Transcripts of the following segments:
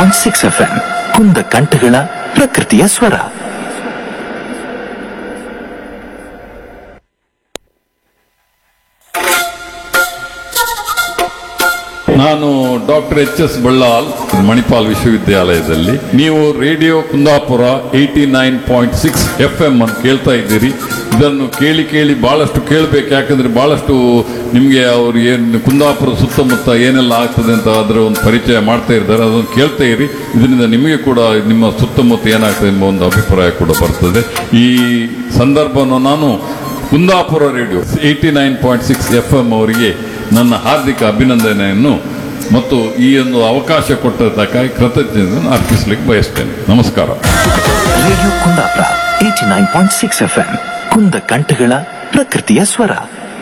Six F M ಕುಂದ ಕಂಠಗಳ ಪ್ರಕೃತಿಯ ಸ್ವರ ನಾನು doctor H S Ballal Manipal ವಿಶ್ವವಿದ್ಯಾಲಯದಲ್ಲಿ ನೀವು radio Kundapura eighty nine point six F M ಅನ್ನು ಕೇಳ್ತಾ ಇದ್ದೀರಿ ಇದನ್ನು ಕೇಳಿ ಕೇಳಿ ಬಹಳಷ್ಟು ಕೇಳಬೇಕು ಯಾಕಂದ್ರೆ ಬಹಳಷ್ಟು ನಿಮಗೆ ಅವ್ರು ಏನು ಕುಂದಾಪುರ ಸುತ್ತಮುತ್ತ ಏನೆಲ್ಲ ಆಗ್ತದೆ ಅಂತ ಅದರ ಒಂದು ಪರಿಚಯ ಮಾಡ್ತಾ ಇದ್ದಾರೆ ಅದನ್ನು ಕೇಳ್ತಾ ಇರಿ ಇದರಿಂದ ನಿಮಗೆ ಕೂಡ ನಿಮ್ಮ ಸುತ್ತಮುತ್ತ ಏನಾಗ್ತದೆ ಎಂಬ ಒಂದು ಅಭಿಪ್ರಾಯ ಕೂಡ ಬರ್ತದೆ ಈ ಸಂದರ್ಭವನ್ನು ನಾನು Kundapura radio eighty nine point six F M ಅವರಿಗೆ ನನ್ನ ಹಾರ್ದಿಕ ಅಭಿನಂದನೆಯನ್ನು ಮತ್ತು ಈ ಒಂದು ಅವಕಾಶ ಕೊಟ್ಟದ್ದಕ್ಕಾಗಿ ಕೃತಜ್ಞತೆಯನ್ನು ಅರ್ಪಿಸಲಿಕ್ಕೆ ಬಯಸ್ತೇನೆ ನಮಸ್ಕಾರ radio Kundapura eighty nine point six F M ಕುಂದ ಕಂಠಗಳ ಪ್ರಕೃತಿಯ ಸ್ವರ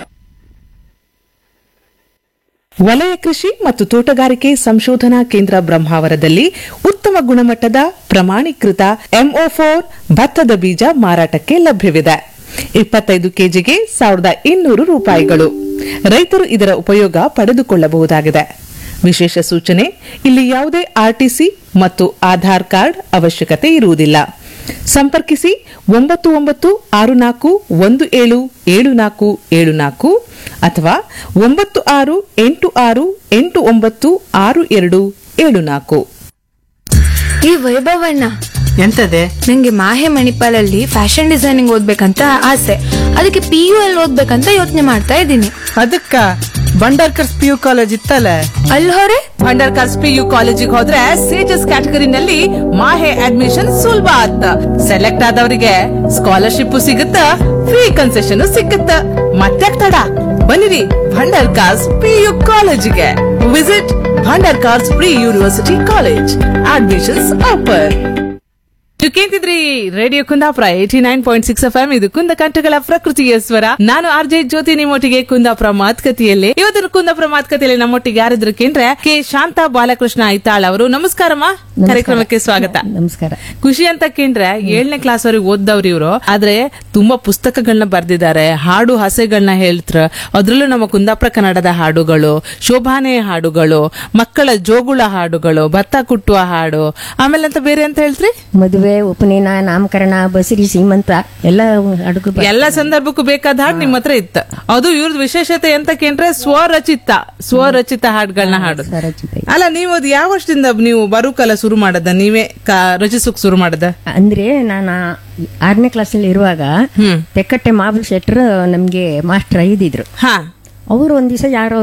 ವಲಯ ಕೃಷಿ ಮತ್ತು ತೋಟಗಾರಿಕೆ ಸಂಶೋಧನಾ ಕೇಂದ್ರ ಬ್ರಹ್ಮಾವರದಲ್ಲಿ ಉತ್ತಮ ಗುಣಮಟ್ಟದ ಪ್ರಮಾಣೀಕೃತ ಎಂಒ ಫೋರ್ ಭತ್ತದ ಬೀಜ ಮಾರಾಟಕ್ಕೆ ಲಭ್ಯವಿದೆ ಇಪ್ಪತ್ತೈದು ಕೆಜಿಗೆ ಸಾವಿರದ ಇನ್ನೂರು ರೂಪಾಯಿಗಳು ರೈತರು ಇದರ ಉಪಯೋಗ ಪಡೆದುಕೊಳ್ಳಬಹುದಾಗಿದೆ ವಿಶೇಷ ಸೂಚನೆ ಇಲ್ಲಿ ಯಾವುದೇ ಆರ್ಟಿಸಿ ಮತ್ತು ಆಧಾರ್ ಕಾರ್ಡ್ ಅವಶ್ಯಕತೆ ಇರುವುದಿಲ್ಲ ಸಂಪರ್ಕಿಸಿ ಒಂಬತ್ತು ಒಂಬತ್ತು ಆರು ನಾಲ್ಕು ಒಂದು ಏಳು ಏಳು ನಾಲ್ಕು ಏಳು ನಾಲ್ಕು ಅಥವಾ ಒಂಬತ್ತು ಆರು ಎಂಟು ಆರು ಎಂಟು ಒಂಬತ್ತು ಆರು ಎರಡು ಏಳು ನಾಲ್ಕು ಈ ವೈಭವಣ್ಣ ಎಂತದೆ ನಂಗೆ ಮಾಹೆ ಮಣಿಪಾಲಲ್ಲಿ ಫ್ಯಾಷನ್ ಡಿಸೈನಿಂಗ್ ಓದ್ಬೇಕಂತ ಆಸೆ ಅದಕ್ಕೆ ಪಿ ಯು ಅಲ್ಲಿ ಓದ್ಬೇಕಂತ ಯೋಚನೆ ಮಾಡ್ತಾ ಇದ್ದೀನಿ ಅದಕ್ಕ ಬಂಡಾರ್ಕರ್ಸ್ ಪಿ ಯು ಕಾಲೇಜ್ ಇತ್ತಲ್ಲ ಅಲ್ಲಿ ಹೊರೆ ಅಂಡರ್ ಕಾಸ್ಟ್ ಪಿ ಯು ಕಾಲೇಜಿಗೆ ಹೋದ್ರೆ ಸೇಜಸ್ ಕ್ಯಾಟಗರಿನಲ್ಲಿ ಮಾಹೆ ಅಡ್ಮಿಷನ್ ಸುಲಭ ಆತ್ತ ಸೆಲೆಕ್ಟ್ ಆದವರಿಗೆ ಸ್ಕಾಲರ್ಶಿಪ್ ಸಿಗುತ್ತ ಫ್ರೀ ಕನ್ಸೆಷನ್ ಸಿಕ್ಕುತ್ತ ಮತ್ತೆ ತಡ ಬನ್ನಿರಿ ಭಂಡಾರ್ ಕಾರ್ಸ್ ಪಿ ಯು ಕಾಲೇಜಿಗೆ visit Bhandarkars pre university college admissions open ನೀವು ಕೇಳ್ತಿದ್ರಿ radio Kundapura eighty nine point six F M ಇದು ಕುಂದ ಕಂಠಗಳ ಪ್ರಕೃತಿಯ ಸ್ವರ ನಾನು ಆರ್ ಜೆ ಜ್ಯೋತಿ ನಿಮ್ಮೊಟ್ಟಿಗೆ ಕುಂದಾಪುರ ಮಾತುಕತೆಯಲ್ಲಿ ಇವತ್ತಿನ ಕುಂದಾಪುರ ಮಾತುಕತೆಯಲ್ಲಿ ನಮ್ಮೊಟ್ಟಿಗೆ ಯಾರಿದ್ರು ಕೇಂದ್ರ ಕೆ ಶಾಂತಾ ಬಾಲಕೃಷ್ಣ ಐತಾಳ್ ಅವರು ನಮಸ್ಕಾರಮ್ಮ ಕಾರ್ಯಕ್ರಮಕ್ಕೆ ಸ್ವಾಗತ ನಮಸ್ಕಾರ ಖುಷಿ ಅಂತ ಕೇಂದ್ರೆ ಏಳನೇ ಕ್ಲಾಸ್ ವರೆಗೆ ಓದ್ದವ್ರು ಇವರು ಆದ್ರೆ ತುಂಬಾ ಪುಸ್ತಕಗಳನ್ನ ಬರ್ದಿದ್ದಾರೆ ಹಾಡು ಹಸೆಗಳನ್ನ ಹೇಳ್ತಾರ ಅದ್ರಲ್ಲೂ ನಮ್ಮ ಕುಂದಾಪುರ ಕನ್ನಡದ ಹಾಡುಗಳು ಶೋಭಾನೆ ಹಾಡುಗಳು ಮಕ್ಕಳ ಜೋಗುಳ ಹಾಡುಗಳು ಭತ್ತ ಕುಟ್ಟುವ ಹಾಡು ಆಮೇಲೆ ಅಂತ ಬೇರೆ ಅಂತ ಹೇಳ್ತ್ರಿ ಮದುವೆ ಉಪನಯನ ನಾಮಕರಣ ಬಸರಿ ಸೀಮಂತ ಎಲ್ಲ ಅಡುಗೆ ಬ- ಎಲ್ಲ ಸಂದರ್ಭಕ್ಕೂ ಬೇಕಾದ ಹಾಡು ನಿಮ್ಮ ಹತ್ರ ಇತ್ತ ಅದು ಇವ್ರದ್ ವಿಶೇಷತೆ ಅಂತ ಕೇಂದ್ರೆ ಸ್ವರಚಿತ ಸ್ವರಚಿತ ಹಾಡುಗಳನ್ನ ಹಾಡು ಸ್ವರಚಿತ. ಅಲ್ಲ ನೀವು ಅದು ಯಾವ ವರ್ಷದಿಂದ ನೀವು ಬರುಕಲ್ಲ ಶುರು ಮಾಡದ ನೀವೇ ಕ- ರಚಿಸೋಕ್ ಶುರು ಮಾಡದ ಅಂದ್ರೆ ನಾನು ಆರನೇ ಕ್ಲಾಸಲ್ಲಿ ಇರುವಾಗ ಹ್ಮ್. ತೆಕ್ಕಟ್ಟೆ ಮಾಬಲ್ ಶೆಟ್ರು ನಮ್ಗೆ ಮಾಸ್ಟರ್ ಇದ್ದಿದ್ರು ಹಾ ಅವರು ಒಂದ್ ದಿವಸ ಯಾರೋ